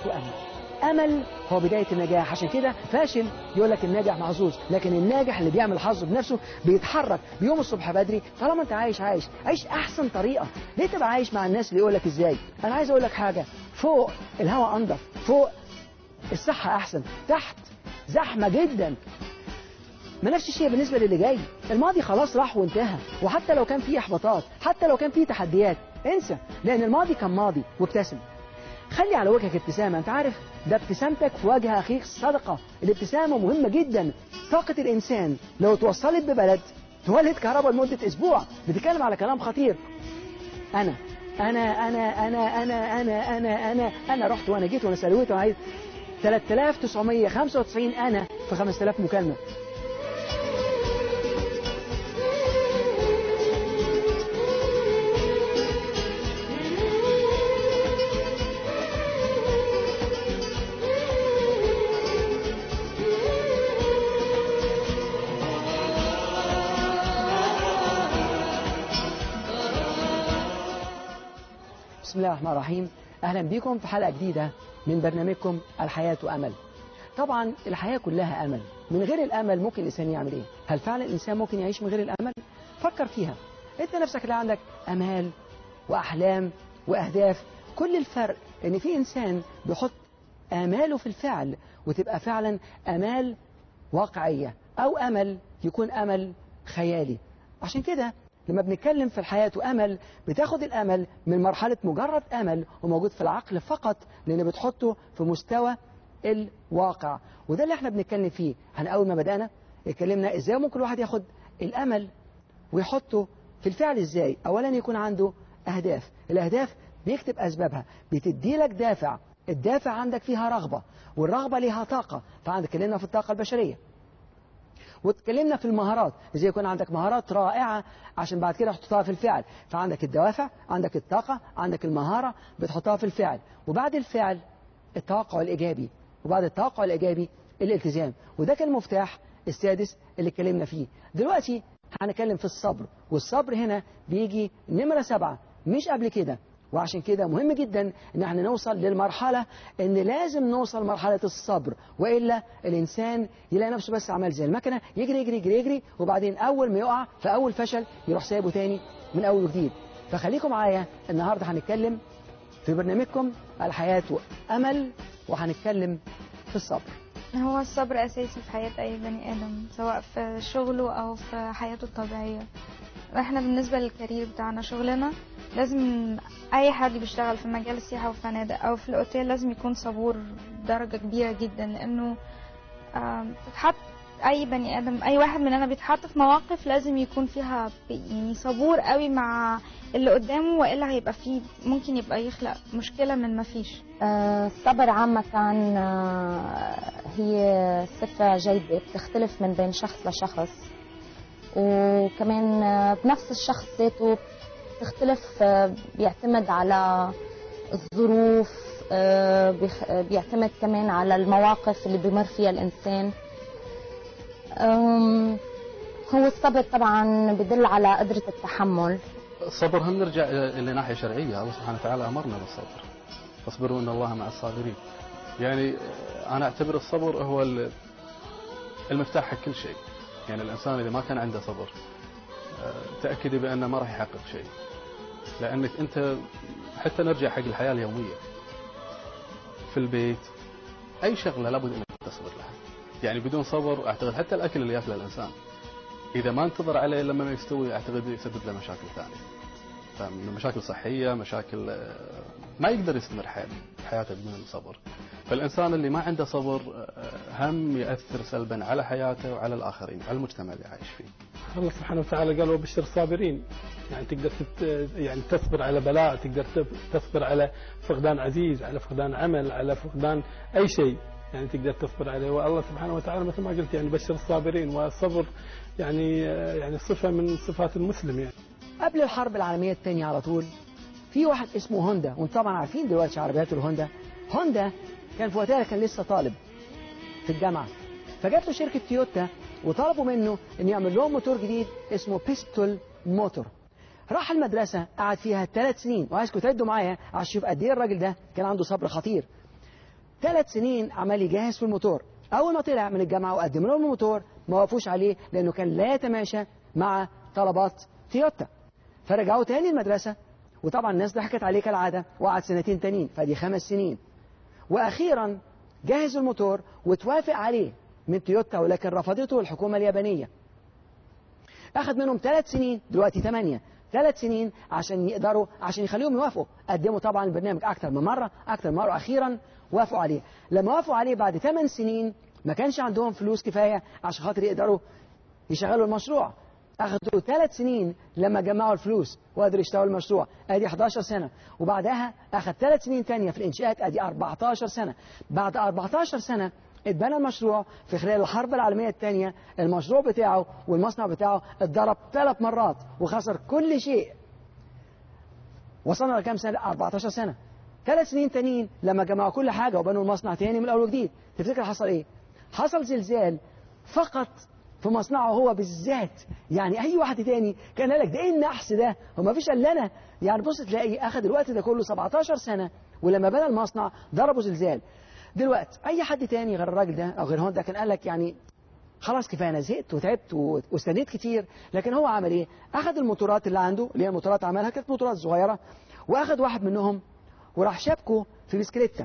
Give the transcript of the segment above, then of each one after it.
حياته أمل أمل هو بداية النجاح عشان كده فاشل يقول لك الناجح محظوظ لكن الناجح اللي بيعمل حظه بنفسه بيتحرك بيوم الصبح بدري طالما انت عايش عايش عيش أحسن طريقة ليه تبقى عايش مع الناس اللي يقول لك ازاي أنا عايز أقول لك حاجة فوق الهواء أنضف فوق الصحة أحسن تحت زحمة جدا ما نفس الشيء بالنسبة للي جاي الماضي خلاص راح وانتهى وحتى لو كان فيه إحباطات حتى لو كان فيه تحديات انسى لأن الماضي كان ماضي وابتسم خلي على وجهك ابتسامة انت عارف ده ابتسامتك في وجه أخيك صدقة الابتسامة مهمة جدا طاقة الإنسان لو توصلت ببلد تولد كهرباء لمدة أسبوع بتتكلم على كلام خطير أنا أنا أنا أنا أنا أنا أنا أنا أنا رحت وأنا جيت وأنا سلويت وأنا عايز 3995 أنا في 5000 مكالمة بسم الله الرحمن الرحيم أهلا بكم في حلقة جديدة من برنامجكم الحياة أمل طبعا الحياة كلها أمل من غير الأمل ممكن الإنسان يعمل إيه هل فعلا الإنسان ممكن يعيش من غير الأمل فكر فيها أنت نفسك اللي عندك أمال وأحلام وأهداف كل الفرق إن في إنسان بيحط آماله في الفعل وتبقى فعلا أمال واقعية أو أمل يكون أمل خيالي عشان كده لما بنتكلم في الحياة وأمل بتاخد الأمل من مرحلة مجرد أمل وموجود في العقل فقط لأن بتحطه في مستوى الواقع وده اللي احنا بنتكلم فيه احنا أول ما بدأنا اتكلمنا إزاي ممكن الواحد ياخد الأمل ويحطه في الفعل إزاي أولا يكون عنده أهداف الأهداف بيكتب أسبابها بتدي لك دافع الدافع عندك فيها رغبة والرغبة ليها طاقة فعندك اتكلمنا في الطاقة البشرية واتكلمنا في المهارات ازاي يكون عندك مهارات رائعة عشان بعد كده تحطها في الفعل فعندك الدوافع عندك الطاقة عندك المهارة بتحطها في الفعل وبعد الفعل التوقع الإيجابي وبعد التوقع الإيجابي الالتزام وده كان المفتاح السادس اللي اتكلمنا فيه دلوقتي هنتكلم في الصبر والصبر هنا بيجي نمرة سبعة مش قبل كده وعشان كده مهم جدا ان احنا نوصل للمرحلة ان لازم نوصل مرحلة الصبر وإلا الإنسان يلاقي نفسه بس عمال زي المكنة يجري يجري يجري يجري وبعدين أول ما يقع في أول فشل يروح سايبه تاني من أول وجديد فخليكم معايا النهاردة هنتكلم في برنامجكم الحياة أمل وهنتكلم في الصبر هو الصبر أساسي في حياة أي بني آدم سواء في شغله أو في حياته الطبيعية احنا بالنسبة للكارير بتاعنا شغلنا لازم أي حد بيشتغل في مجال السياحة والفنادق أو في الأوتيل لازم يكون صبور بدرجة كبيرة جدا لأنه تتحط أي بني آدم أي واحد مننا بيتحط في مواقف لازم يكون فيها يعني صبور قوي مع اللي قدامه وإلا هيبقى فيه ممكن يبقى يخلق مشكلة من ما فيش الصبر عامة هي صفة جيدة بتختلف من بين شخص لشخص وكمان بنفس الشخص ذاته بتختلف بيعتمد على الظروف بيعتمد كمان على المواقف اللي بيمر فيها الإنسان هو الصبر طبعا بدل على قدرة التحمل الصبر هم نرجع إلى ناحية شرعية الله سبحانه وتعالى أمرنا بالصبر فاصبروا إن الله مع الصابرين يعني أنا أعتبر الصبر هو المفتاح حق كل شيء يعني الإنسان إذا ما كان عنده صبر تأكدي بأنه ما راح يحقق شيء لأنك أنت حتى نرجع حق الحياة اليومية في البيت أي شغلة لابد أنك تصبر لها يعني بدون صبر أعتقد حتى الأكل اللي يأكله الإنسان إذا ما انتظر عليه لما ما يستوي أعتقد يسبب له مشاكل ثانية مشاكل صحية مشاكل ما يقدر يستمر حياته بدون صبر فالإنسان اللي ما عنده صبر هم يأثر سلبا على حياته وعلى الآخرين على المجتمع اللي عايش فيه الله سبحانه وتعالى قال وبشر الصابرين يعني تقدر تت يعني تصبر على بلاء تقدر تصبر على فقدان عزيز على فقدان عمل على فقدان أي شيء يعني تقدر تصبر عليه والله سبحانه وتعالى مثل ما قلت يعني بشر الصابرين والصبر يعني يعني صفة من صفات المسلم يعني قبل الحرب العالمية الثانية على طول في واحد اسمه هوندا وانتم طبعا عارفين دلوقتي عربيات الهوندا هوندا كان في وقتها كان لسه طالب في الجامعة فجات له شركة تويوتا وطلبوا منه ان يعمل لهم موتور جديد اسمه بيستول موتور راح المدرسة قعد فيها ثلاث سنين وعايزكم تعدوا معايا عشان تشوف قد ايه الراجل ده كان عنده صبر خطير ثلاث سنين عمال يجهز في الموتور اول ما طلع من الجامعه وقدم لهم الموتور ما وقفوش عليه لانه كان لا يتماشى مع طلبات تويوتا فرجعوا تاني المدرسه وطبعا الناس ضحكت عليه كالعاده وقعد سنتين تانيين فدي خمس سنين واخيرا جهز الموتور وتوافق عليه من تويوتا ولكن رفضته الحكومه اليابانيه اخذ منهم ثلاث سنين دلوقتي ثمانيه ثلاث سنين عشان يقدروا عشان يخليهم يوافقوا قدموا طبعا البرنامج اكثر من مره اكثر من مره اخيرا وافقوا عليه لما وافقوا عليه بعد ثمان سنين ما كانش عندهم فلوس كفايه عشان خاطر يقدروا يشغلوا المشروع اخذوا ثلاث سنين لما جمعوا الفلوس وقدروا يشتغلوا المشروع ادي 11 سنه وبعدها اخذ ثلاث سنين ثانيه في الانشاءات ادي 14 سنه بعد 14 سنه اتبنى المشروع في خلال الحرب العالمية الثانية المشروع بتاعه والمصنع بتاعه اتضرب ثلاث مرات وخسر كل شيء وصلنا لكام سنة 14 سنة ثلاث سنين تانيين لما جمعوا كل حاجة وبنوا المصنع تاني من الأول وجديد تفتكر حصل إيه؟ حصل زلزال فقط في مصنعه هو بالذات يعني أي واحد تاني كان قال لك ده إيه النحس ده؟ هو ما فيش إلا أنا يعني بص تلاقي أخذ الوقت ده كله 17 سنة ولما بنى المصنع ضربوا زلزال دلوقتي اي حد تاني غير الراجل ده او غير هوندا كان قال لك يعني خلاص كفايه انا زهقت وتعبت واستنيت كتير لكن هو عمل ايه اخذ الموتورات اللي عنده اللي هي الموتورات عملها كانت موتورات صغيره واخذ واحد منهم وراح شابكه في بسكليته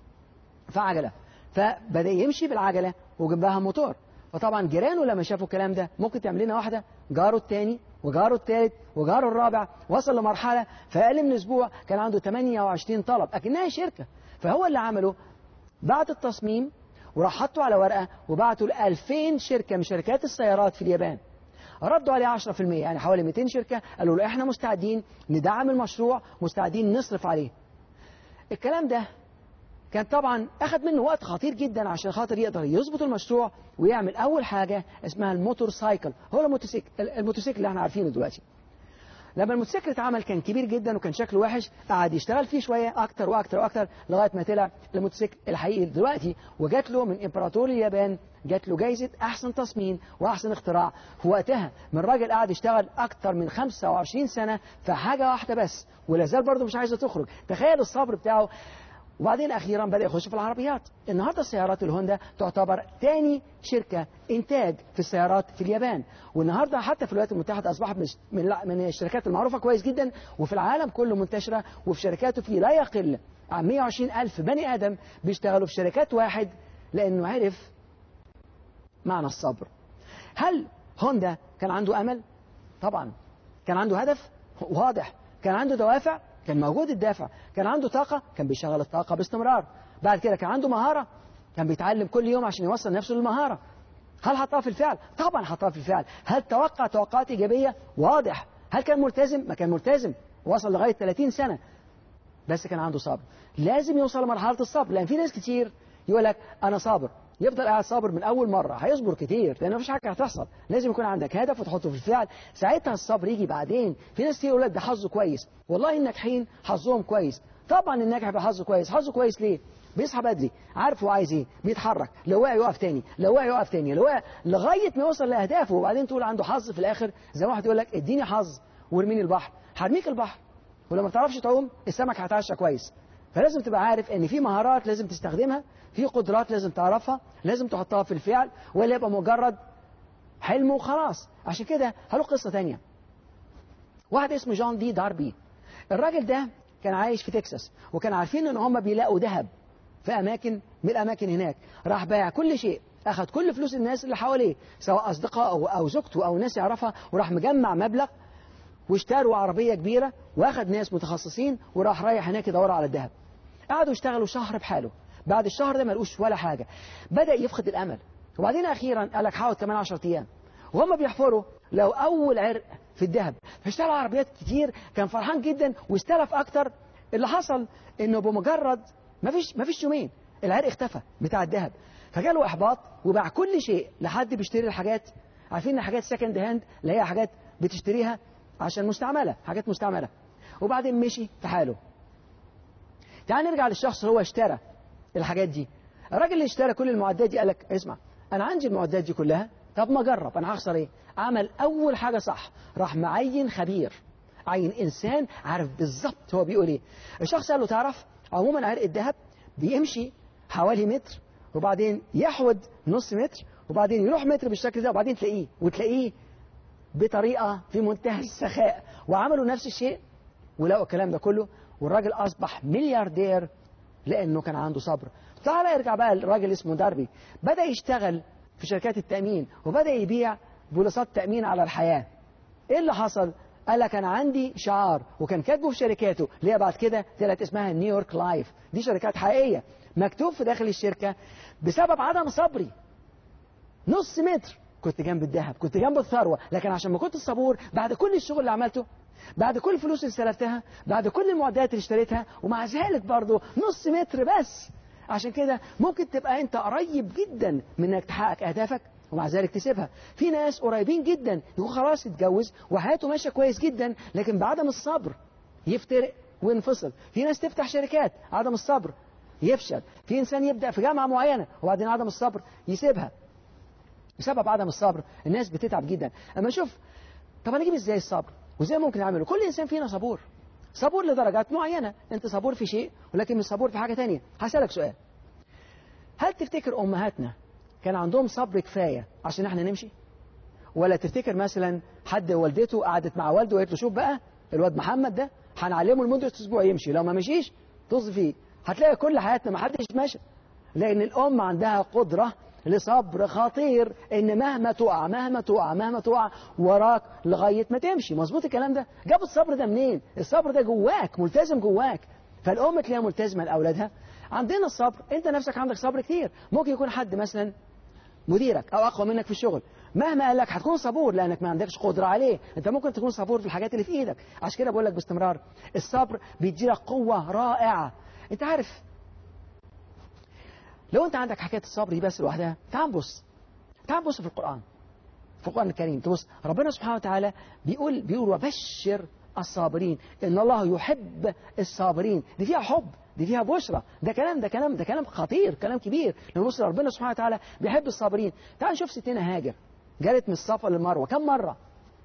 في عجله فبدا يمشي بالعجله وجنبها موتور فطبعا جيرانه لما شافوا الكلام ده ممكن تعمل لنا واحده جاره الثاني وجاره الثالث وجاره الرابع وصل لمرحله في اقل من اسبوع كان عنده 28 طلب اكنها شركه فهو اللي عمله بعت التصميم وراح حطه على ورقة وبعته ل 2000 شركة من شركات السيارات في اليابان ردوا عليه 10% يعني حوالي 200 شركة قالوا له احنا مستعدين ندعم المشروع مستعدين نصرف عليه الكلام ده كان طبعا أخذ منه وقت خطير جدا عشان خاطر يقدر يظبط المشروع ويعمل أول حاجة اسمها الموتور سايكل هو الموتوسيكل الموتوسيكل اللي احنا عارفينه دلوقتي لما الموتوسيكل اتعمل كان كبير جدا وكان شكله وحش قعد يشتغل فيه شويه اكتر واكتر واكتر لغايه ما طلع الموتوسيكل الحقيقي دلوقتي وجات له من امبراطور اليابان جات له جايزه احسن تصميم واحسن اختراع في وقتها من راجل قعد يشتغل اكتر من 25 سنه في حاجه واحده بس ولا زال برضه مش عايزه تخرج تخيل الصبر بتاعه وبعدين اخيرا بدا يخش في العربيات النهارده السيارات الهوندا تعتبر ثاني شركه انتاج في السيارات في اليابان والنهارده حتى في الولايات المتحده اصبحت من من الشركات المعروفه كويس جدا وفي العالم كله منتشره وفي شركاته في لا يقل عن 120 الف بني ادم بيشتغلوا في شركات واحد لانه عرف معنى الصبر هل هوندا كان عنده امل طبعا كان عنده هدف واضح كان عنده دوافع كان موجود الدافع كان عنده طاقة كان بيشغل الطاقة باستمرار بعد كده كان عنده مهارة كان بيتعلم كل يوم عشان يوصل نفسه للمهارة هل حطها في الفعل؟ طبعا حطها في الفعل هل توقع توقعات إيجابية؟ واضح هل كان ملتزم؟ ما كان ملتزم وصل لغاية 30 سنة بس كان عنده صبر لازم يوصل لمرحلة الصبر لأن في ناس كتير يقول لك أنا صابر يفضل قاعد صابر من أول مرة هيصبر كتير لأن مفيش حاجة هتحصل لازم يكون عندك هدف وتحطه في الفعل ساعتها الصبر يجي بعدين في ناس كتير يقول لك ده حظه كويس والله الناجحين حظهم كويس طبعا الناجح بيبقى حظه كويس حظه كويس ليه بيصحى بدري عارف هو عايز ايه بيتحرك لو وقع يقف تاني لو وقع يقف تاني لو وقع لغايه ما يوصل لاهدافه وبعدين تقول عنده حظ في الاخر زي ما واحد يقول لك اديني حظ وارميني البحر هرميك البحر ولما ما بتعرفش تعوم السمك هيتعشى كويس فلازم تبقى عارف ان في مهارات لازم تستخدمها في قدرات لازم تعرفها لازم تحطها في الفعل ولا يبقى مجرد حلم وخلاص عشان كده هقول قصه تانية واحد اسمه جون دي داربي الراجل ده كان عايش في تكساس وكان عارفين ان هم بيلاقوا ذهب في اماكن من الاماكن هناك راح بايع كل شيء اخذ كل فلوس الناس اللي حواليه سواء اصدقاء او او زوجته او ناس يعرفها وراح مجمع مبلغ واشتروا عربيه كبيره واخد ناس متخصصين وراح رايح هناك يدور على الذهب قعدوا يشتغلوا شهر بحاله بعد الشهر ده ما لقوش ولا حاجه بدا يفقد الامل وبعدين اخيرا قال لك حاول كمان 10 ايام وهم بيحفروا لو اول عرق في الذهب فاشترى عربيات كتير كان فرحان جدا واستلف اكتر اللي حصل انه بمجرد ما فيش ما فيش يومين العرق اختفى بتاع الذهب فجاله احباط وباع كل شيء لحد بيشتري الحاجات عارفين ان حاجات سكند هاند اللي هي حاجات بتشتريها عشان مستعمله حاجات مستعمله وبعدين مشي في حاله تعال نرجع للشخص اللي هو اشترى الحاجات دي الراجل اللي اشترى كل المعدات دي قال لك اسمع انا عندي المعدات دي كلها طب ما اجرب انا هخسر ايه عمل اول حاجه صح راح معين خبير عين انسان عارف بالظبط هو بيقول ايه الشخص قال له تعرف عموما عرق الذهب بيمشي حوالي متر وبعدين يحود نص متر وبعدين يروح متر بالشكل ده وبعدين تلاقيه وتلاقيه بطريقة في منتهى السخاء وعملوا نفس الشيء ولقوا الكلام ده كله والراجل أصبح ملياردير لأنه كان عنده صبر تعالى يرجع بقى الراجل اسمه داربي بدأ يشتغل في شركات التأمين وبدأ يبيع بوليصات تأمين على الحياة ايه اللي حصل قال لك انا عندي شعار وكان كاتبه في شركاته اللي هي بعد كده طلعت اسمها نيويورك لايف دي شركات حقيقيه مكتوب في داخل الشركه بسبب عدم صبري نص متر كنت جنب الذهب كنت جنب الثروه لكن عشان ما كنت صبور بعد كل الشغل اللي عملته بعد كل الفلوس اللي استلفتها بعد كل المعدات اللي اشتريتها ومع ذلك برضه نص متر بس عشان كده ممكن تبقى انت قريب جدا من انك تحقق اهدافك ومع ذلك تسيبها في ناس قريبين جدا يكون خلاص يتجوز وحياته ماشيه كويس جدا لكن بعدم الصبر يفترق وينفصل في ناس تفتح شركات عدم الصبر يفشل في انسان يبدا في جامعه معينه وبعدين عدم الصبر يسيبها بسبب عدم الصبر الناس بتتعب جدا اما نشوف طب هنجيب ازاي الصبر وازاي ممكن نعمله كل انسان فينا صبور صبور لدرجات معينه انت صبور في شيء ولكن مش صبور في حاجه تانية هسالك سؤال هل تفتكر امهاتنا كان عندهم صبر كفايه عشان احنا نمشي ولا تفتكر مثلا حد والدته قعدت مع والده وقالت له شوف بقى الواد محمد ده هنعلمه لمده اسبوع يمشي لو ما مشيش طز فيه هتلاقي كل حياتنا ما حدش ماشي لان الام عندها قدره لصبر خطير ان مهما تقع مهما تقع مهما تقع وراك لغايه ما تمشي مظبوط الكلام ده جاب الصبر ده منين الصبر ده جواك ملتزم جواك فالام تلاقيها ملتزمه لاولادها عندنا الصبر انت نفسك عندك صبر كتير ممكن يكون حد مثلا مديرك او اقوى منك في الشغل مهما قال لك هتكون صبور لانك ما عندكش قدره عليه انت ممكن تكون صبور في الحاجات اللي في ايدك عشان كده بقول لك باستمرار الصبر بيديلك قوه رائعه انت عارف لو انت عندك حكايه الصبر دي بس لوحدها تعال نبص تعال نبص في القران في القران الكريم تبص ربنا سبحانه وتعالى بيقول بيقول وبشر الصابرين ان الله يحب الصابرين دي فيها حب دي فيها بشرى ده كلام ده كلام ده كلام خطير كلام كبير لما نبص ربنا سبحانه وتعالى بيحب الصابرين تعال نشوف ستنا هاجر جالت من الصفا للمروه كم مره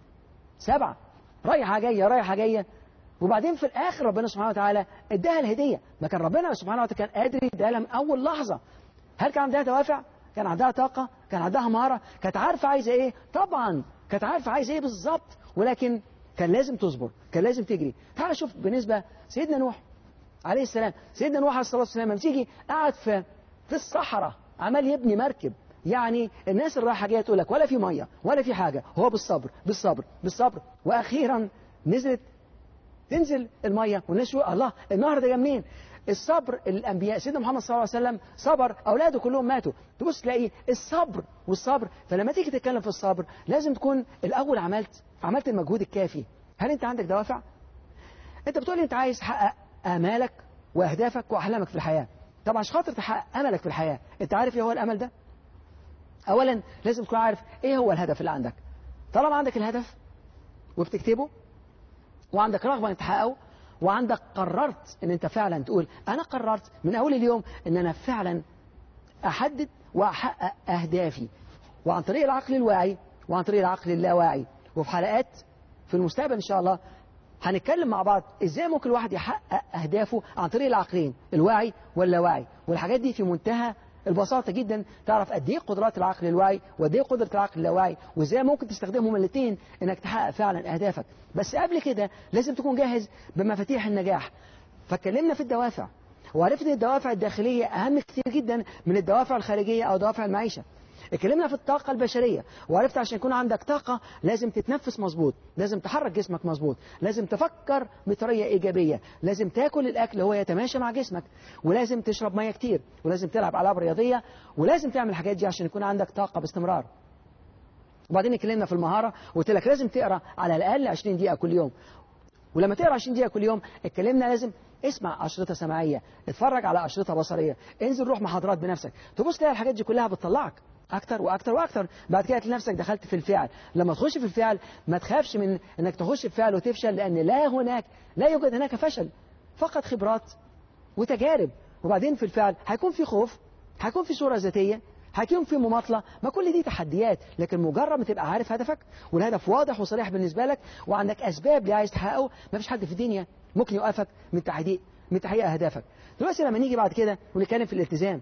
سبعه رايحه جايه رايحه جايه وبعدين في الاخر ربنا سبحانه وتعالى اداها الهديه ما كان ربنا سبحانه وتعالى كان قادر يديها لها من اول لحظه هل كان عندها دوافع كان عندها طاقه كان عندها مهاره كانت عارفه عايزه ايه طبعا كانت عارفه عايزه ايه بالظبط ولكن كان لازم تصبر كان لازم تجري تعال شوف بالنسبه سيدنا نوح عليه السلام سيدنا نوح عليه الصلاه والسلام لما تيجي قاعد في في الصحراء عمال يبني مركب يعني الناس اللي رايحه جايه تقول لك ولا في ميه ولا في حاجه هو بالصبر بالصبر بالصبر واخيرا نزلت تنزل الميه والناس يقول الله النهر ده جه منين؟ الصبر الانبياء سيدنا محمد صلى الله عليه وسلم صبر اولاده كلهم ماتوا تبص تلاقي الصبر والصبر فلما تيجي تتكلم في الصبر لازم تكون الاول عملت عملت المجهود الكافي هل انت عندك دوافع؟ انت بتقول لي انت عايز تحقق امالك واهدافك واحلامك في الحياه طب عشان خاطر تحقق املك في الحياه انت عارف ايه هو الامل ده؟ اولا لازم تكون عارف ايه هو الهدف اللي عندك طالما عندك الهدف وبتكتبه وعندك رغبه انك تحققه وعندك قررت ان انت فعلا تقول انا قررت من اول اليوم ان انا فعلا احدد واحقق اهدافي وعن طريق العقل الواعي وعن طريق العقل اللاواعي وفي حلقات في المستقبل ان شاء الله هنتكلم مع بعض ازاي ممكن الواحد يحقق اهدافه عن طريق العقلين الواعي واللاواعي والحاجات دي في منتهى البساطة جدا تعرف قد ايه قدرات العقل الواعي وقد ايه قدرة العقل اللاواعي وازاي ممكن تستخدمهم الاثنين انك تحقق فعلا اهدافك بس قبل كده لازم تكون جاهز بمفاتيح النجاح فاتكلمنا في الدوافع وعرفت ان الدوافع الداخلية اهم كتير جدا من الدوافع الخارجية او دوافع المعيشة اتكلمنا في الطاقة البشرية وعرفت عشان يكون عندك طاقة لازم تتنفس مظبوط لازم تحرك جسمك مظبوط لازم تفكر بطريقة إيجابية لازم تاكل الأكل اللي هو يتماشى مع جسمك ولازم تشرب مية كتير ولازم تلعب ألعاب رياضية ولازم تعمل الحاجات دي عشان يكون عندك طاقة باستمرار وبعدين اتكلمنا في المهارة وقلت لك لازم تقرا على الأقل 20 دقيقة كل يوم ولما تقرا 20 دقيقة كل يوم اتكلمنا لازم اسمع أشرطة سمعية اتفرج على أشرطة بصرية انزل روح محاضرات بنفسك تبص تلاقي الحاجات دي كلها بتطلعك اكتر واكتر واكتر بعد كده تلاقي نفسك دخلت في الفعل لما تخش في الفعل ما تخافش من انك تخش في فعل وتفشل لان لا هناك لا يوجد هناك فشل فقط خبرات وتجارب وبعدين في الفعل هيكون في خوف هيكون في صورة ذاتية هيكون في مماطلة ما كل دي تحديات لكن مجرد ما تبقى عارف هدفك والهدف واضح وصريح بالنسبة لك وعندك أسباب اللي عايز تحققه ما فيش حد في الدنيا ممكن يوقفك من تحقيق من تحقيق أهدافك دلوقتي لما نيجي بعد كده ونتكلم في الالتزام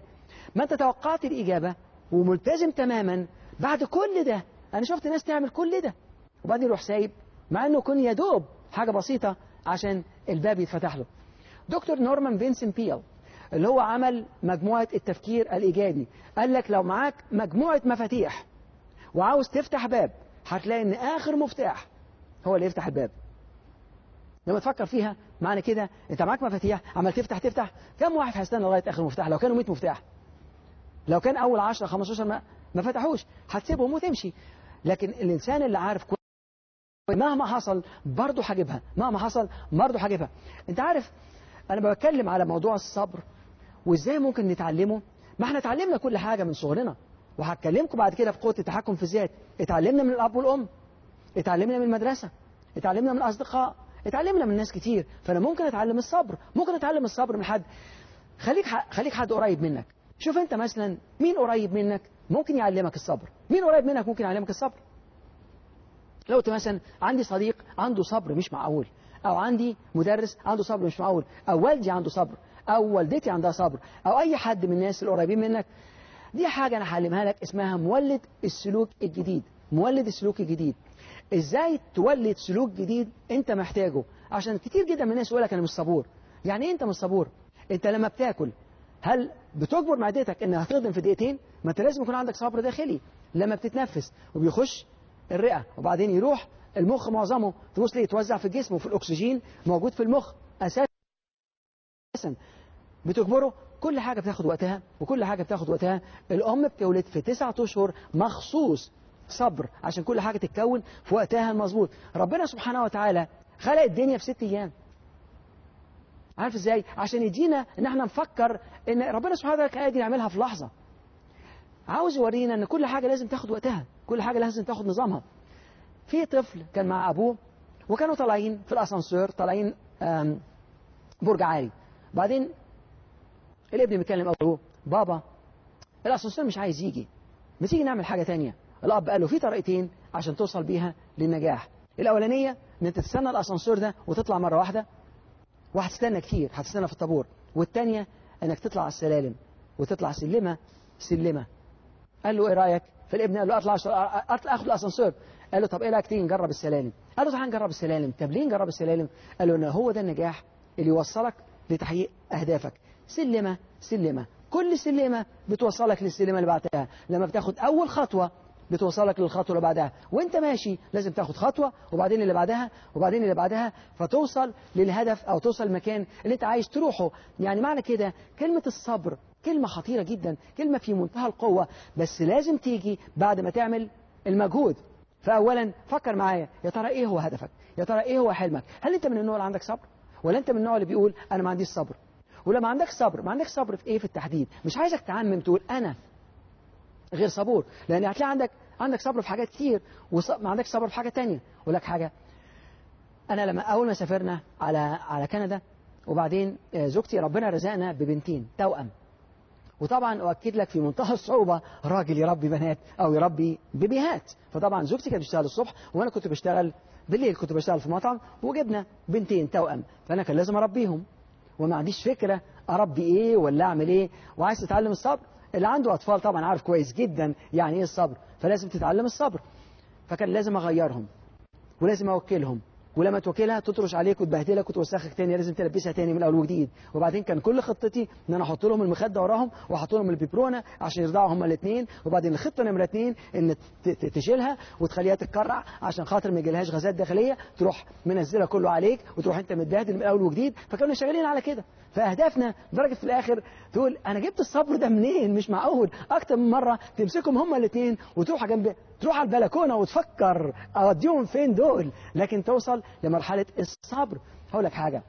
ما انت توقعت الاجابه وملتزم تماما بعد كل ده انا شفت ناس تعمل كل ده وبعدين يروح سايب مع انه يكون يا دوب حاجه بسيطه عشان الباب يتفتح له دكتور نورمان فينسن بيل اللي هو عمل مجموعه التفكير الايجابي قال لك لو معاك مجموعه مفاتيح وعاوز تفتح باب هتلاقي ان اخر مفتاح هو اللي يفتح الباب لما تفكر فيها معنى كده انت معاك مفاتيح عمال تفتح تفتح كم واحد هيستنى لغايه اخر مفتاح لو كانوا 100 مفتاح لو كان اول 10 15 ما, ما فتحوش هتسيبهم وتمشي لكن الانسان اللي عارف كويس مهما حصل برضه هجيبها مهما حصل برضه هجيبها انت عارف انا بتكلم على موضوع الصبر وازاي ممكن نتعلمه ما احنا اتعلمنا كل حاجه من صغرنا وهتكلمكم بعد كده في قوه التحكم في الذات اتعلمنا من الاب والام اتعلمنا من المدرسه اتعلمنا من الاصدقاء اتعلمنا من ناس كتير فانا ممكن اتعلم الصبر ممكن اتعلم الصبر من حد خليك ح... خليك حد قريب منك شوف انت مثلا مين قريب منك ممكن يعلمك الصبر مين قريب منك ممكن يعلمك الصبر لو قلت مثلا عندي صديق عنده صبر مش معقول او عندي مدرس عنده صبر مش معقول او والدي عنده صبر او والدتي عندها صبر او اي حد من الناس القريبين منك دي حاجه انا هعلمها لك اسمها مولد السلوك الجديد مولد السلوك الجديد ازاي تولد سلوك جديد انت محتاجه عشان كتير جدا من الناس يقول لك انا مش صبور يعني ايه انت مش صبور انت لما بتاكل هل بتجبر معدتك انها تهضم في دقيقتين ما انت لازم يكون عندك صبر داخلي لما بتتنفس وبيخش الرئه وبعدين يروح المخ معظمه تبص ليه يتوزع في الجسم وفي الاكسجين موجود في المخ اساسا بتجبره كل حاجه بتاخد وقتها وكل حاجه بتاخد وقتها الام بتولد في تسعة اشهر مخصوص صبر عشان كل حاجه تتكون في وقتها المظبوط ربنا سبحانه وتعالى خلق الدنيا في ست ايام عارف ازاي عشان يدينا ان احنا نفكر ان ربنا سبحانه وتعالى كان قادر يعملها في لحظه عاوز يورينا ان كل حاجه لازم تاخد وقتها كل حاجه لازم تاخد نظامها في طفل كان مع ابوه وكانوا طالعين في الاسانسير طالعين برج عالي بعدين الابن بيكلم ابوه بابا الاسانسير مش عايز يجي ما تيجي نعمل حاجه تانية الاب قال له في طريقتين عشان توصل بيها للنجاح الاولانيه ان انت تستنى الاسانسير ده وتطلع مره واحده وهتستنى كتير هتستنى في الطابور والتانية انك تطلع على السلالم وتطلع سلمة سلمة قال له ايه رايك فالابن قال له اطلع اطلع اخد الاسانسير قال له طب ايه رايك تيجي نجرب السلالم قال له تعال نجرب السلالم طب ليه نجرب السلالم قال له ان هو ده النجاح اللي يوصلك لتحقيق اهدافك سلمة سلمة كل سلمة بتوصلك للسلمة اللي بعدها لما بتاخد اول خطوة بتوصلك للخطوة اللي بعدها وانت ماشي لازم تاخد خطوة وبعدين اللي بعدها وبعدين اللي بعدها فتوصل للهدف او توصل المكان اللي انت عايز تروحه يعني معنى كده كلمة الصبر كلمة خطيرة جدا كلمة في منتهى القوة بس لازم تيجي بعد ما تعمل المجهود فأولا فكر معايا يا ترى ايه هو هدفك يا ترى ايه هو حلمك هل انت من النوع اللي عندك صبر ولا انت من النوع اللي بيقول انا ما عنديش صبر ولما عندك صبر ما عندك صبر في ايه في التحديد مش عايزك تعمم تقول انا غير صبور لان هتلاقي عندك عندك صبر في حاجات كتير وما عندكش صبر في حاجه تانية اقول لك حاجه انا لما اول ما سافرنا على على كندا وبعدين زوجتي ربنا رزقنا ببنتين توأم وطبعا اؤكد لك في منتهى الصعوبه راجل يربي بنات او يربي بيبيهات فطبعا زوجتي كانت بتشتغل الصبح وانا كنت بشتغل بالليل كنت بشتغل في مطعم وجبنا بنتين توأم فانا كان لازم اربيهم وما عنديش فكره اربي ايه ولا اعمل ايه وعايز تتعلم الصبر اللي عنده اطفال طبعا عارف كويس جدا يعني ايه الصبر فلازم تتعلم الصبر فكان لازم اغيرهم ولازم اوكلهم ولما توكلها تطرش عليك وتبهدلك وتوسخك تاني لازم تلبسها تاني من اول وجديد وبعدين كان كل خطتي ان انا احط لهم المخده وراهم واحط لهم البيبرونه عشان يرضعوا هما الاثنين وبعدين الخطه نمره اثنين ان تشيلها وتخليها تتكرع عشان خاطر ما يجيلهاش غازات داخليه تروح منزله كله عليك وتروح انت متبهدل من اول وجديد فكانوا شغالين على كده فاهدافنا لدرجه في الاخر تقول انا جبت الصبر ده منين مش معقول اكتر من مره تمسكهم هما الاثنين وتروح جنب تروح على البلكونه وتفكر اوديهم فين دول لكن توصل لمرحله الصبر هقول لك حاجه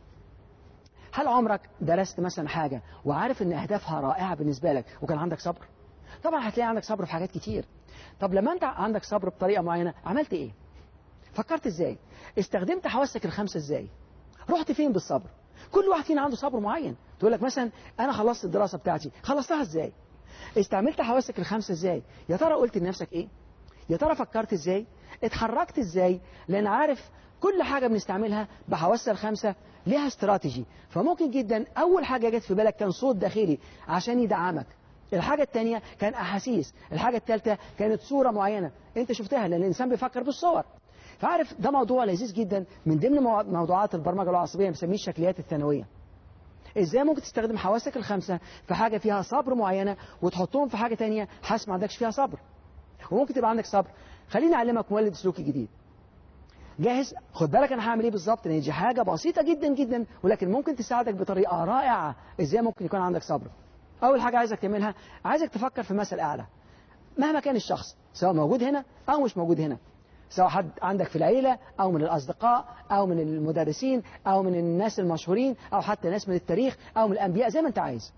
هل عمرك درست مثلا حاجه وعارف ان اهدافها رائعه بالنسبه لك وكان عندك صبر طبعا هتلاقي عندك صبر في حاجات كتير طب لما انت عندك صبر بطريقه معينه عملت ايه فكرت ازاي استخدمت حواسك الخمسه ازاي رحت فين بالصبر كل واحد فينا عنده صبر معين تقول لك مثلا انا خلصت الدراسه بتاعتي خلصتها ازاي استعملت حواسك الخمسه ازاي يا ترى قلت لنفسك ايه يا ترى فكرت ازاي اتحركت ازاي لان عارف كل حاجة بنستعملها بحواسنا الخمسة ليها استراتيجي فممكن جدا أول حاجة جت في بالك كان صوت داخلي عشان يدعمك الحاجة الثانية كان أحاسيس الحاجة الثالثة كانت صورة معينة أنت شفتها لأن الإنسان بيفكر بالصور فعارف ده موضوع لذيذ جدا من ضمن مو- موضوعات البرمجة العصبية بنسميه الشكليات الثانوية ازاي ممكن تستخدم حواسك الخمسة في حاجة فيها صبر معينة وتحطهم في حاجة تانية حاسس ما عندكش فيها صبر وممكن تبقى عندك صبر خليني أعلمك مولد سلوكي جديد جاهز خد بالك انا هعمل ايه بالظبط لان دي حاجه بسيطه جدا جدا ولكن ممكن تساعدك بطريقه رائعه ازاي ممكن يكون عندك صبر اول حاجه عايزك تعملها عايزك تفكر في مثل اعلى مهما كان الشخص سواء موجود هنا او مش موجود هنا سواء حد عندك في العيله او من الاصدقاء او من المدرسين او من الناس المشهورين او حتى ناس من التاريخ او من الانبياء زي ما انت عايز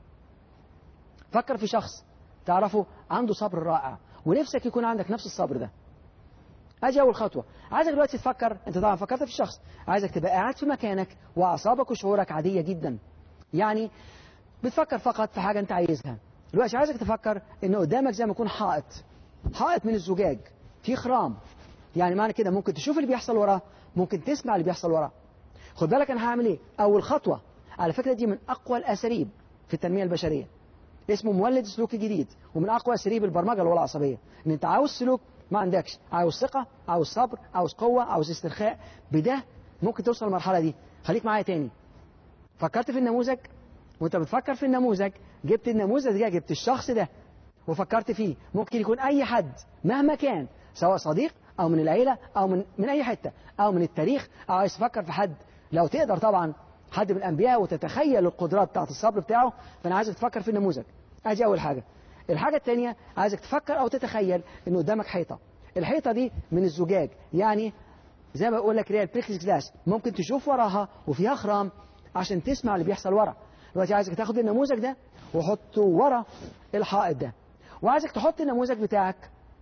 فكر في شخص تعرفه عنده صبر رائع ونفسك يكون عندك نفس الصبر ده ادي اول خطوه عايزك دلوقتي تفكر انت طبعا فكرت في الشخص عايزك تبقى قاعد في مكانك واعصابك وشعورك عاديه جدا يعني بتفكر فقط في حاجه انت عايزها دلوقتي عايزك تفكر ان قدامك زي ما يكون حائط حائط من الزجاج في خرام يعني معنى كده ممكن تشوف اللي بيحصل وراه ممكن تسمع اللي بيحصل وراه خد بالك انا هعمل ايه اول خطوه على فكره دي من اقوى الاساليب في التنميه البشريه اسمه مولد سلوكي جديد ومن اقوى اساليب البرمجه العصبيه ان انت عاوز سلوك ما عندكش عاوز ثقه عاوز صبر عاوز قوه عاوز استرخاء بده ممكن توصل للمرحله دي خليك معايا تاني فكرت في النموذج وانت بتفكر في النموذج جبت النموذج ده جبت الشخص ده وفكرت فيه ممكن يكون اي حد مهما كان سواء صديق او من العيله او من من اي حته او من التاريخ او عايز تفكر في حد لو تقدر طبعا حد من الانبياء وتتخيل القدرات بتاعت الصبر بتاعه فانا عايزك تفكر في النموذج ادي اول حاجه الحاجه الثانيه عايزك تفكر او تتخيل ان قدامك حيطه الحيطه دي من الزجاج يعني زي ما بقول لك اللي هي البريكس جلاس ممكن تشوف وراها وفيها خرام عشان تسمع اللي بيحصل ورا دلوقتي عايزك تاخد النموذج ده وحطه ورا الحائط ده وعايزك تحط النموذج بتاعك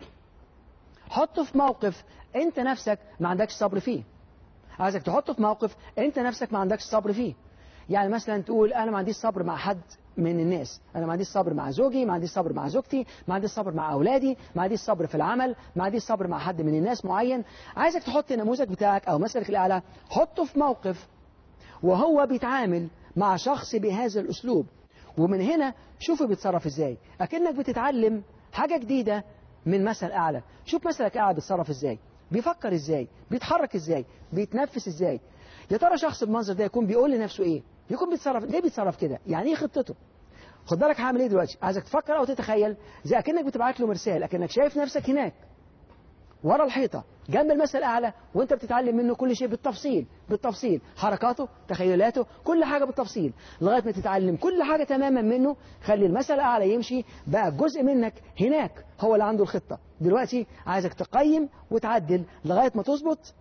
حطه في موقف انت نفسك ما عندكش صبر فيه عايزك تحطه في موقف انت نفسك ما عندكش صبر فيه يعني مثلا تقول انا ما عنديش صبر مع حد من الناس انا ما عنديش صبر مع زوجي ما عنديش صبر مع زوجتي ما عنديش صبر مع اولادي ما عنديش صبر في العمل ما عنديش صبر مع حد من الناس معين عايزك تحط النموذج بتاعك او مثلك الاعلى حطه في موقف وهو بيتعامل مع شخص بهذا الاسلوب ومن هنا شوفه بيتصرف ازاي اكنك بتتعلم حاجه جديده من مثل اعلى شوف مثلك اعلى بيتصرف ازاي بيفكر ازاي بيتحرك ازاي بيتنفس ازاي يا ترى شخص بالمنظر ده يكون بيقول لنفسه ايه يكون بيتصرف ليه بيتصرف كده يعني ايه خطته خد بالك هعمل ايه دلوقتي عايزك تفكر او تتخيل زي اكنك بتبعت له مرسال اكنك شايف نفسك هناك ورا الحيطه جنب المثل الاعلى وانت بتتعلم منه كل شيء بالتفصيل بالتفصيل حركاته تخيلاته كل حاجه بالتفصيل لغايه ما تتعلم كل حاجه تماما منه خلي المثل الاعلى يمشي بقى جزء منك هناك هو اللي عنده الخطه دلوقتي عايزك تقيم وتعدل لغايه ما تظبط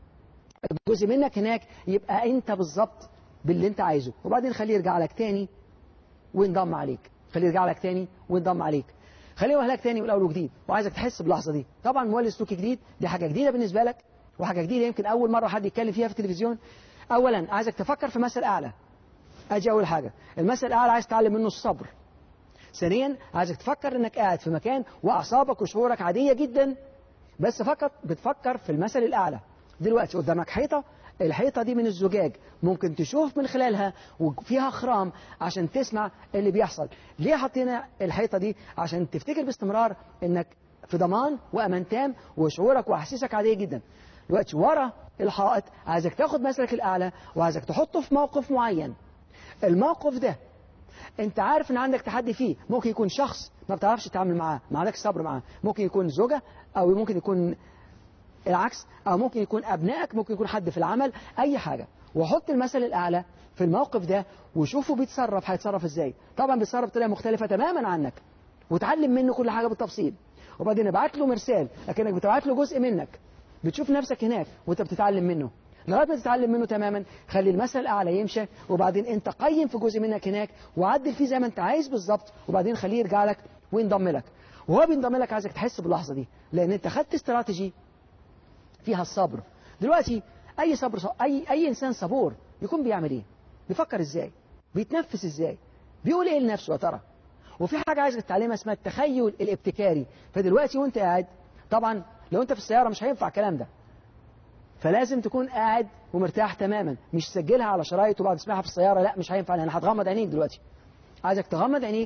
جزء منك هناك يبقى انت بالظبط باللي انت عايزه وبعدين خليه يرجع لك تاني وينضم عليك خليه يرجع لك تاني وينضم عليك خليه يوهلك تاني من الاول وجديد وعايزك تحس باللحظه دي طبعا مولد سلوكي جديد دي حاجه جديده بالنسبه لك وحاجه جديده يمكن اول مره حد يتكلم فيها في التلفزيون اولا عايزك تفكر في مثل اعلى اجي اول حاجه المثل الاعلى عايز تتعلم منه الصبر ثانيا عايزك تفكر انك قاعد في مكان واعصابك وشعورك عاديه جدا بس فقط بتفكر في المثل الاعلى دلوقتي قدامك حيطه الحيطه دي من الزجاج ممكن تشوف من خلالها وفيها خرام عشان تسمع اللي بيحصل ليه حطينا الحيطه دي عشان تفتكر باستمرار انك في ضمان وامان تام وشعورك واحاسيسك عاديه جدا دلوقتي ورا الحائط عايزك تاخد مثلك الاعلى وعايزك تحطه في موقف معين الموقف ده انت عارف ان عندك تحدي فيه ممكن يكون شخص ما بتعرفش تتعامل معاه ما عندكش صبر معاه ممكن يكون زوجة او ممكن يكون العكس او ممكن يكون ابنائك ممكن يكون حد في العمل اي حاجة وحط المثل الاعلى في الموقف ده وشوفه بيتصرف هيتصرف ازاي طبعا بيتصرف بطريقة مختلفة تماما عنك وتعلم منه كل حاجة بالتفصيل وبعدين ابعت له مرسال لكنك بتبعت له جزء منك بتشوف نفسك هناك وانت بتتعلم منه لغايه ما تتعلم منه تماما خلي المثل الاعلى يمشي وبعدين انت قيم في جزء منك هناك وعدل فيه زي ما انت عايز بالظبط وبعدين خليه يرجع لك وينضم لك وهو بينضم لك عايزك تحس باللحظه دي لان انت خدت استراتيجي فيها الصبر دلوقتي اي صبر اي اي انسان صبور يكون بيعمل ايه بيفكر ازاي بيتنفس ازاي بيقول ايه لنفسه يا ترى وفي حاجه عايزك تتعلمها اسمها التخيل الابتكاري فدلوقتي وانت قاعد طبعا لو انت في السياره مش هينفع الكلام ده فلازم تكون قاعد ومرتاح تماما مش تسجلها على شرايط وبعد تسمعها في السياره لا مش هينفع لان هتغمض عينيك دلوقتي عايزك تغمض عينيك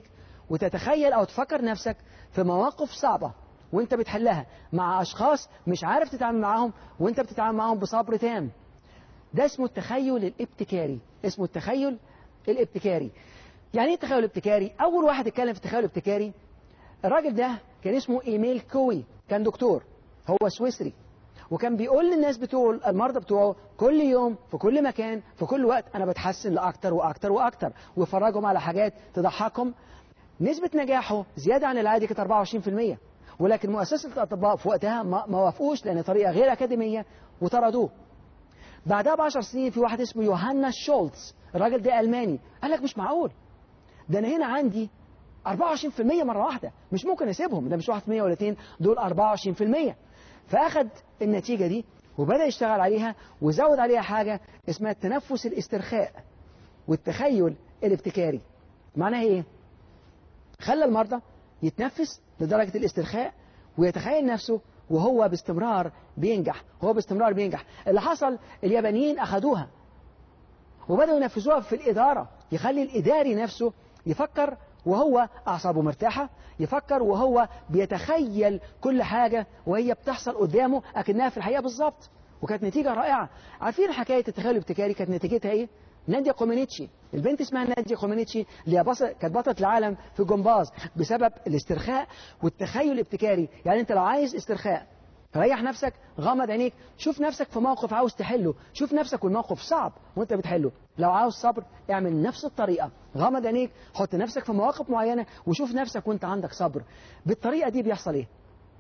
وتتخيل أو تفكر نفسك في مواقف صعبة وانت بتحلها مع أشخاص مش عارف تتعامل معاهم وانت بتتعامل معاهم بصبر تام ده اسمه التخيل الابتكاري اسمه التخيل الابتكاري يعني ايه التخيل الابتكاري اول واحد اتكلم في التخيل الابتكاري الراجل ده كان اسمه ايميل كوي كان دكتور هو سويسري وكان بيقول للناس بتوعه المرضى بتوعه كل يوم في كل مكان في كل وقت انا بتحسن لاكتر واكتر واكتر ويفرجهم على حاجات تضحكهم نسبة نجاحه زيادة عن العادي كانت 24% ولكن مؤسسة الأطباء في وقتها ما ما وافقوش لأن طريقة غير أكاديمية وطردوه بعدها بعشر سنين في واحد اسمه يوهانا شولتز الراجل ده ألماني قال لك مش معقول ده أنا هنا عندي 24% مرة واحدة مش ممكن أسيبهم ده مش 1% ولا 2 دول 24% فأخد النتيجة دي وبدأ يشتغل عليها وزود عليها حاجة اسمها التنفس الاسترخاء والتخيل الابتكاري معناها ايه؟ خلى المرضى يتنفس لدرجة الاسترخاء ويتخيل نفسه وهو باستمرار بينجح هو باستمرار بينجح اللي حصل اليابانيين أخدوها وبدأوا ينفذوها في الإدارة يخلي الإداري نفسه يفكر وهو أعصابه مرتاحة يفكر وهو بيتخيل كل حاجة وهي بتحصل قدامه أكنها في الحقيقة بالظبط وكانت نتيجة رائعة عارفين حكاية التخيل الابتكاري كانت نتيجتها إيه؟ ناديا كومينيتشي البنت اسمها ناديا كومينيتشي اللي هي بص... كانت بطلة العالم في الجمباز بسبب الاسترخاء والتخيل الابتكاري يعني انت لو عايز استرخاء ريح نفسك غمض عينيك شوف نفسك في موقف عاوز تحله شوف نفسك والموقف صعب وانت بتحله لو عاوز صبر اعمل نفس الطريقة غمض عينيك حط نفسك في مواقف معينة وشوف نفسك وانت عندك صبر بالطريقة دي بيحصل ايه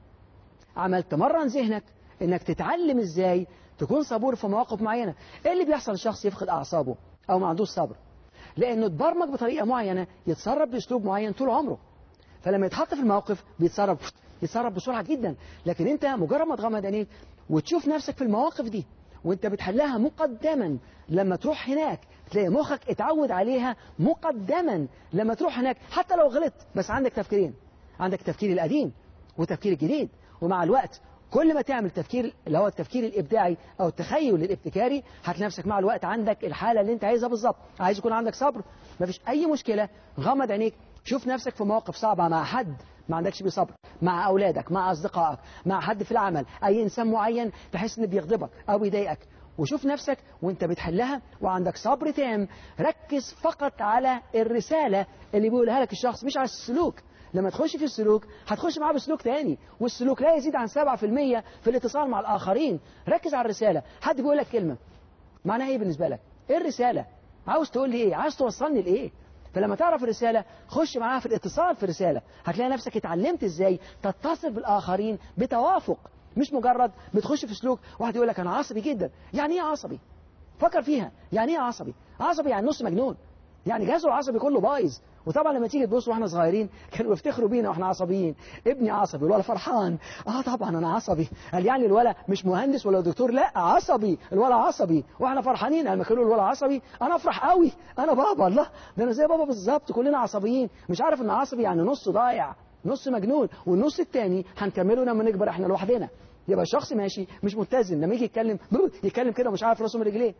عمل تمرن ذهنك انك تتعلم ازاي تكون صبور في مواقف معينة ايه اللي بيحصل الشخص يفقد اعصابه او ما عندوش صبر لانه اتبرمج بطريقة معينة يتصرف باسلوب معين طول عمره فلما يتحط في الموقف بيتصرف يتصرف بسرعة جدا لكن انت مجرد ما تغمض عينيك وتشوف نفسك في المواقف دي وانت بتحلها مقدما لما تروح هناك تلاقي مخك اتعود عليها مقدما لما تروح هناك حتى لو غلطت بس عندك تفكيرين عندك التفكير القديم والتفكير الجديد ومع الوقت كل ما تعمل تفكير اللي هو التفكير الابداعي او التخيل الابتكاري هتلاقي نفسك مع الوقت عندك الحاله اللي انت عايزها بالظبط عايز يكون عندك صبر مفيش اي مشكله غمض عينيك شوف نفسك في مواقف صعبه مع حد ما عندكش بيه صبر مع اولادك مع اصدقائك مع حد في العمل اي انسان معين تحس انه بيغضبك او بيضايقك وشوف نفسك وانت بتحلها وعندك صبر تام ركز فقط على الرساله اللي بيقولها لك الشخص مش على السلوك لما تخش في السلوك هتخش معاه بسلوك تاني والسلوك لا يزيد عن 7% في الاتصال مع الآخرين ركز على الرسالة حد بيقول لك كلمة معناها ايه بالنسبة لك ايه الرسالة عاوز تقول لي ايه عاوز توصلني لايه فلما تعرف الرسالة خش معاها في الاتصال في الرسالة هتلاقي نفسك اتعلمت ازاي تتصل بالآخرين بتوافق مش مجرد بتخش في سلوك واحد يقول لك انا عصبي جدا يعني ايه عصبي فكر فيها يعني ايه عصبي عصبي يعني نص مجنون يعني جهازه العصبي كله بايظ وطبعا لما تيجي تبص واحنا صغيرين كانوا يفتخروا بينا واحنا عصبيين ابني عصبي الولد فرحان اه طبعا انا عصبي قال يعني الولد مش مهندس ولا دكتور لا عصبي الولد عصبي واحنا فرحانين لما كانوا الولد عصبي انا افرح قوي انا بابا الله ده انا زي بابا بالظبط كلنا عصبيين مش عارف ان عصبي يعني نص ضايع نص مجنون والنص التاني هنكمله لما نكبر احنا لوحدنا يبقى الشخص ماشي مش متزن لما يجي يتكلم يتكلم كده مش عارف راسه من رجليه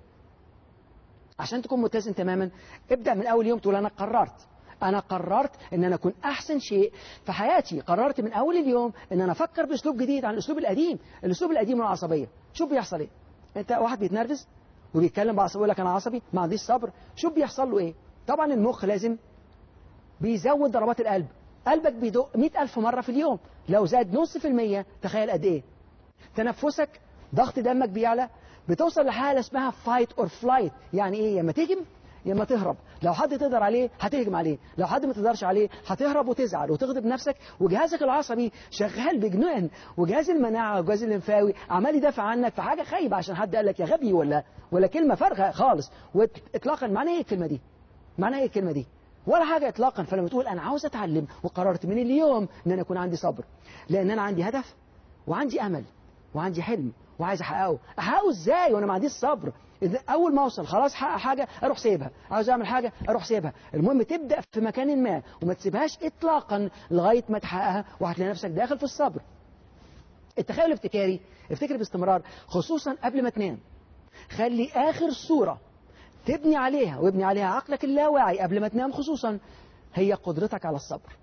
عشان تكون متزن تماما ابدأ من أول يوم تقول أنا قررت أنا قررت إن أنا أكون أحسن شيء في حياتي قررت من أول اليوم إن أنا أفكر بأسلوب جديد عن الأسلوب القديم الأسلوب القديم من العصبية شوف بيحصل إيه أنت واحد بيتنرفز وبيتكلم بعصبية يقول لك أنا عصبي ما عنديش صبر شوف بيحصل له إيه طبعا المخ لازم بيزود ضربات القلب قلبك بيدق مئة ألف مرة في اليوم لو زاد نص في المية تخيل قد إيه تنفسك ضغط دمك بيعلى بتوصل لحالة اسمها فايت اور فلايت يعني ايه يا اما تهجم يا اما تهرب لو حد تقدر عليه هتهجم عليه لو حد ما تقدرش عليه هتهرب وتزعل وتغضب نفسك وجهازك العصبي شغال بجنون وجهاز المناعه والجهاز الليمفاوي عمال يدافع عنك في حاجه خايبه عشان حد قال لك يا غبي ولا ولا كلمه فارغه خالص واطلاقا معناها ايه الكلمه دي معناها ايه الكلمه دي ولا حاجه اطلاقا فلما تقول انا عاوز اتعلم وقررت من اليوم ان انا يكون عندي صبر لان انا عندي هدف وعندي امل وعندي حلم وعايز احققه احققه ازاي وانا ما عنديش صبر إذا اول ما اوصل خلاص حقق حاجه اروح سيبها عاوز اعمل حاجه اروح سيبها المهم تبدا في مكان ما وما تسيبهاش اطلاقا لغايه ما تحققها وهتلاقي نفسك داخل في الصبر التخيل الابتكاري افتكر باستمرار خصوصا قبل ما تنام خلي اخر صوره تبني عليها وابني عليها عقلك اللاواعي قبل ما تنام خصوصا هي قدرتك على الصبر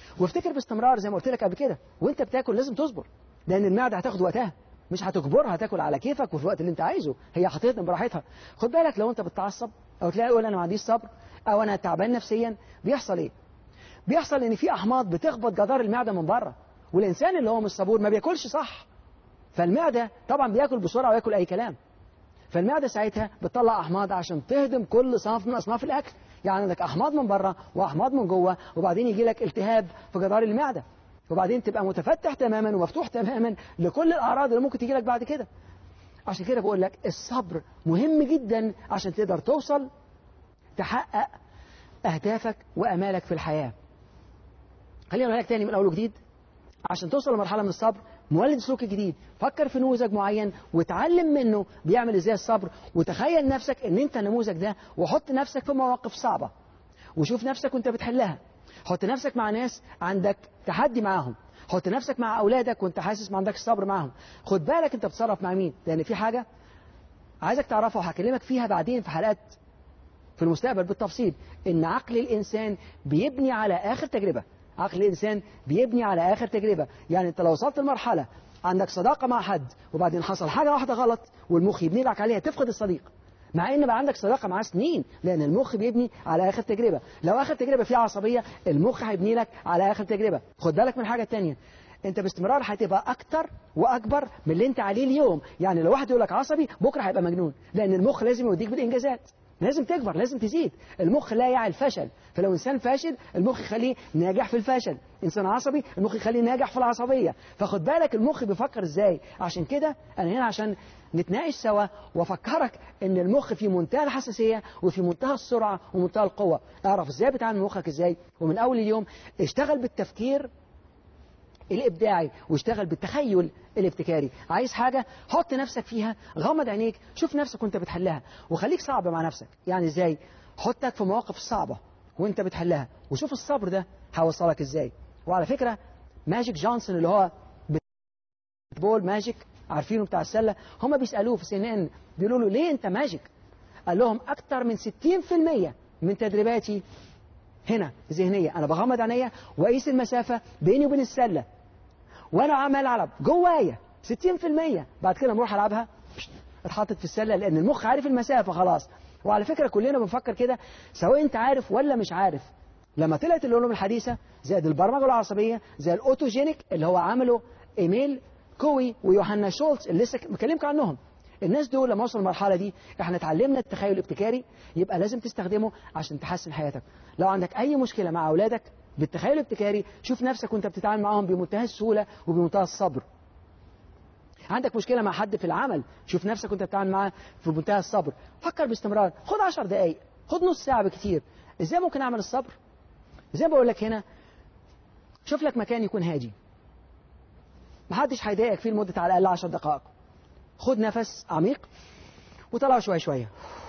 وافتكر باستمرار زي ما قلت لك قبل كده وانت بتاكل لازم تصبر لان المعده هتاخد وقتها مش هتجبرها تاكل على كيفك وفي الوقت اللي انت عايزه هي هتهضم براحتها خد بالك لو انت بتتعصب او تلاقي يقول انا ما عنديش صبر او انا تعبان نفسيا بيحصل ايه بيحصل ان في احماض بتخبط جدار المعده من بره والانسان اللي هو مش صبور ما بياكلش صح فالمعده طبعا بياكل بسرعه وياكل اي كلام فالمعده ساعتها بتطلع احماض عشان تهضم كل صنف من اصناف الاكل يعني عندك احماض من بره واحماض من جوه وبعدين يجي لك التهاب في جدار المعده وبعدين تبقى متفتح تماما ومفتوح تماما لكل الاعراض اللي ممكن تيجي لك بعد كده عشان كده بقول لك الصبر مهم جدا عشان تقدر توصل تحقق اهدافك وامالك في الحياه خلينا نقول لك تاني من اول وجديد عشان توصل لمرحله من الصبر مولد سلوك جديد فكر في نموذج معين وتعلم منه بيعمل ازاي الصبر وتخيل نفسك ان انت النموذج ده وحط نفسك في مواقف صعبه وشوف نفسك وانت بتحلها حط نفسك مع ناس عندك تحدي معاهم حط نفسك مع اولادك وانت حاسس ما عندكش صبر معاهم خد بالك انت بتتصرف مع مين لان في حاجه عايزك تعرفها وهكلمك فيها بعدين في حلقات في المستقبل بالتفصيل ان عقل الانسان بيبني على اخر تجربه عقل الإنسان بيبني على آخر تجربة يعني أنت لو وصلت لمرحلة عندك صداقة مع حد وبعدين حصل حاجة واحدة غلط والمخ يبني لك عليها تفقد الصديق مع ان بقى عندك صداقه معاه سنين لان المخ بيبني على اخر تجربه لو اخر تجربه فيها عصبيه المخ هيبني لك على اخر تجربه خد بالك من حاجه تانية انت باستمرار هتبقى اكتر واكبر من اللي انت عليه اليوم يعني لو واحد يقول لك عصبي بكره هيبقى مجنون لان المخ لازم يوديك بالانجازات لازم تكبر لازم تزيد المخ لا يعي الفشل فلو انسان فاشل المخ يخليه ناجح في الفشل انسان عصبي المخ يخليه ناجح في العصبيه فخد بالك المخ بيفكر ازاي عشان كده انا هنا عشان نتناقش سوا وافكرك ان المخ في منتهى الحساسيه وفي منتهى السرعه ومنتهى القوه اعرف ازاي بتعامل مخك ازاي ومن اول اليوم اشتغل بالتفكير الابداعي واشتغل بالتخيل الابتكاري عايز حاجه حط نفسك فيها غمض عينيك شوف نفسك وانت بتحلها وخليك صعب مع نفسك يعني ازاي حطك في مواقف صعبه وانت بتحلها وشوف الصبر ده هيوصلك ازاي وعلى فكره ماجيك جونسون اللي هو بول ماجيك عارفينه بتاع السله هم بيسالوه في سي ان ان بيقولوا له ليه انت ماجيك قال لهم اكتر من 60% من تدريباتي هنا ذهنيه انا بغمض عينيا واقيس المسافه بيني وبين السله وانا عمال العب جوايا 60% بعد كده بروح العبها اتحطت في السله لان المخ عارف المسافه خلاص وعلى فكره كلنا بنفكر كده سواء انت عارف ولا مش عارف لما طلعت العلوم الحديثه زائد البرمجه العصبيه زي الاوتوجينيك اللي هو عمله ايميل كوي ويوحنا شولتز اللي لسه بكلمك عنهم الناس دول لما وصلوا المرحله دي احنا اتعلمنا التخيل الابتكاري يبقى لازم تستخدمه عشان تحسن حياتك لو عندك اي مشكله مع اولادك بالتخيل الابتكاري شوف نفسك وانت بتتعامل معاهم بمنتهى السهوله وبمنتهى الصبر عندك مشكله مع حد في العمل شوف نفسك وانت بتتعامل معاه في منتهى الصبر فكر باستمرار خد 10 دقائق خد نص ساعه بكتير ازاي ممكن اعمل الصبر زي ما بقول لك هنا شوف لك مكان يكون هادي محدش هيضايقك فيه لمده على الاقل 10 دقائق خد نفس عميق وطلعه شويه شويه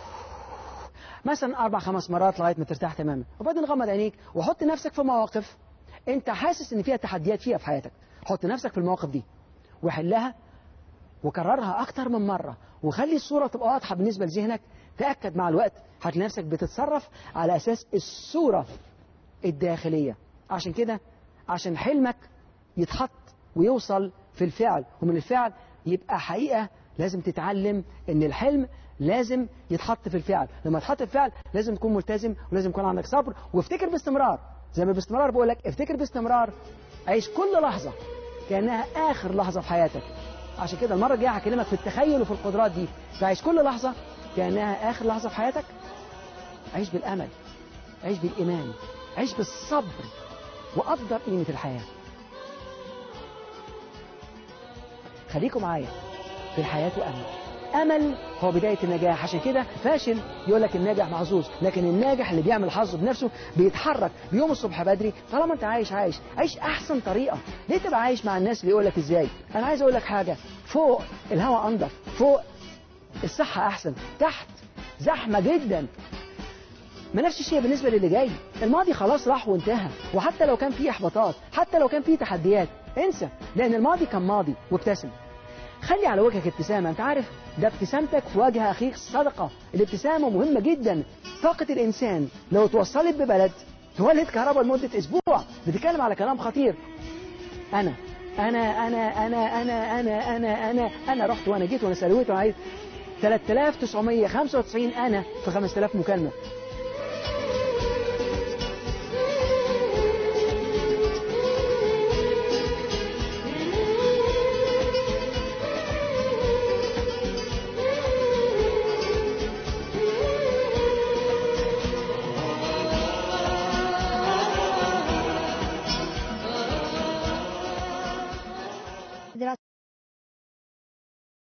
مثلا اربع خمس مرات لغايه ما ترتاح تماما وبعدين غمض عينيك وحط نفسك في مواقف انت حاسس ان فيها تحديات فيها في حياتك حط نفسك في المواقف دي وحلها وكررها اكتر من مره وخلي الصوره تبقى واضحه بالنسبه لذهنك تاكد مع الوقت هتلاقي نفسك بتتصرف على اساس الصوره الداخليه عشان كده عشان حلمك يتحط ويوصل في الفعل ومن الفعل يبقى حقيقه لازم تتعلم ان الحلم لازم يتحط في الفعل لما يتحط في الفعل لازم تكون ملتزم ولازم يكون عندك صبر وافتكر باستمرار زي ما باستمرار بقول لك افتكر باستمرار عيش كل لحظة كأنها آخر لحظة في حياتك عشان كده المرة الجاية هكلمك في التخيل وفي القدرات دي فعيش كل لحظة كأنها آخر لحظة في حياتك عيش بالأمل عيش بالإيمان عيش بالصبر وقدر قيمة الحياة خليكم معايا في الحياة أمل أمل هو بداية النجاح عشان كده فاشل يقول لك الناجح محظوظ لكن الناجح اللي بيعمل حظه بنفسه بيتحرك بيوم الصبح بدري طالما انت عايش عايش عيش أحسن طريقة ليه تبقى عايش مع الناس اللي يقول لك إزاي أنا عايز أقول لك حاجة فوق الهواء أنضف فوق الصحة أحسن تحت زحمة جدا ما نفس الشيء بالنسبة للي جاي الماضي خلاص راح وانتهى وحتى لو كان فيه إحباطات حتى لو كان فيه تحديات انسى لأن الماضي كان ماضي وابتسم خلي على وجهك ابتسامة انت عارف ده ابتسامتك في وجه أخيك صدقة الابتسامة مهمة جدا طاقة الإنسان لو توصلت ببلد تولد كهرباء لمدة أسبوع بتتكلم على كلام خطير أنا أنا أنا أنا أنا أنا أنا أنا أنا رحت وأنا جيت وأنا سويت وأنا عايز 3995 أنا في 5000 مكالمة